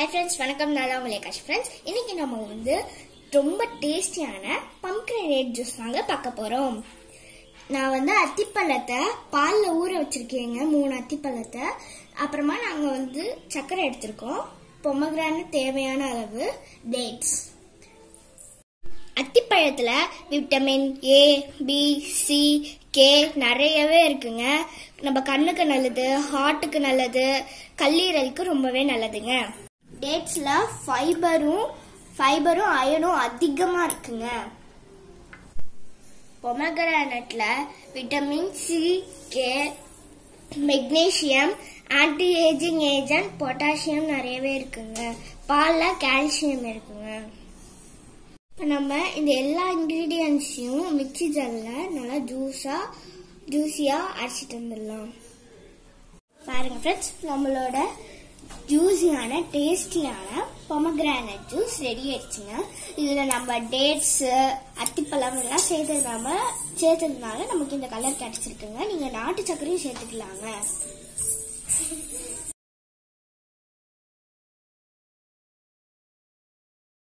friends வணக்கம் நான் தான் உங்களை காஷ் ஃப்ரெண்ட்ஸ் இன்னைக்கு நம்ம வந்து ரொம்ப டேஸ்டியான பம்கிரேட் ஜூஸ் தாங்க பார்க்க போறோம் நான் வந்து அத்திப்பழத்தை பாலில் ஊற வச்சிருக்கேங்க மூணு அத்திப்பழத்தை அப்புறமா நாங்கள் வந்து சர்க்கரை எடுத்திருக்கோம் பொமக்ரான தேவையான அளவு டேட்ஸ் அத்திப்பழத்துல vitamin A B C K நிறையவே இருக்குங்க நம்ம கண்ணுக்கு நல்லது ஹார்ட்டுக்கு நல்லது கல்லீரலுக்கு ரொம்பவே நல்லதுங்க டேட்ஸ்ல ஃபைபரும் ஃபைபரும் அயனும் அதிகமா இருக்குங்க பொமக்ரானட்ல vitamin C K magnesium anti ageing agent potassium நிறையவே இருக்குங்க பாலில் கால்சியம் இருக்குங்க இப்போ நம்ம இந்த எல்லா இன்க்ரீடியன்ஸையும் மிக்சி ஜாரில் நல்லா ஜூஸாக ஜூஸியாக அரைச்சிட்டு வந்துடலாம் பாருங்க ஃப்ரெண்ட்ஸ் நம்மளோட ஜூஸியான டேஸ்டியான பொமக்ரானட் ஜூஸ் ரெடி ஆயிடுச்சுங்க இதில் நம்ம டேட்ஸு அத்திப்பழம் எல்லாம் சேர்த்ததுனால சேர்த்ததுனால நமக்கு இந்த கலர் கிடைச்சிருக்குங்க நீங்கள் நாட்டு சர்க்கரையும் சேர்த்துக்கலாங்க